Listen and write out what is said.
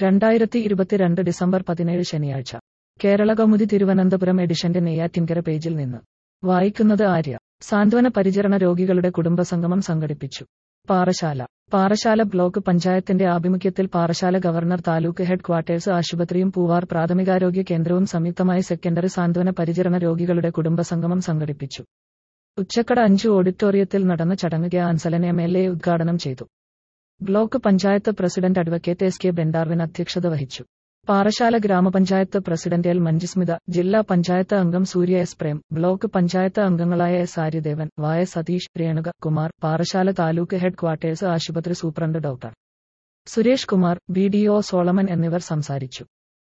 രണ്ടായിരത്തി ഇരുപത്തിരണ്ട് ഡിസംബർ പതിനേഴ് ശനിയാഴ്ച കേരള കൗമുദി തിരുവനന്തപുരം എഡിഷന്റെ നെയ്യാറ്റിൻകര പേജിൽ നിന്ന് വായിക്കുന്നത് ആര്യ സാന്ത്വന പരിചരണ രോഗികളുടെ കുടുംബസംഗമം സംഘടിപ്പിച്ചു പാറശാല പാറശാല ബ്ലോക്ക് പഞ്ചായത്തിന്റെ ആഭിമുഖ്യത്തിൽ Parassala governor taluk head quarters ആശുപത്രിയും പൂവാർ പ്രാഥമികാരോഗ്യ കേന്ദ്രവും സംയുക്തമായി സെക്കൻഡറി സാന്ത്വന പരിചരണ രോഗികളുടെ കുടുംബസംഗമം സംഘടിപ്പിച്ചു ഉച്ചക്കട അഞ്ചു ഓഡിറ്റോറിയത്തിൽ നടന്ന ചടങ്ങ് K Ansalan M L A ഉദ്ഘാടനം ചെയ്തു block panchayat president advocate S K Bendarwin അധ്യക്ഷത വഹിച്ചു പാറശാല ഗ്രാമപഞ്ചായത്ത് പ്രസിഡന്റ് എൽ മഞ്ജുസ്മിത ജില്ലാ പഞ്ചായത്ത് അംഗം സൂര്യ എസ് പ്രേം ബ്ലോക്ക് പഞ്ചായത്ത് അംഗങ്ങളായ എസ് ആര്യദേവൻ വായ സതീഷ് രേണുക കുമാർ പാറശാല താലൂക്ക് ഹെഡ് ക്വാർട്ടേഴ്സ് ആശുപത്രി superintendent doctor Suresh Kumar B D O Solomon എന്നിവർ സംസാരിച്ചു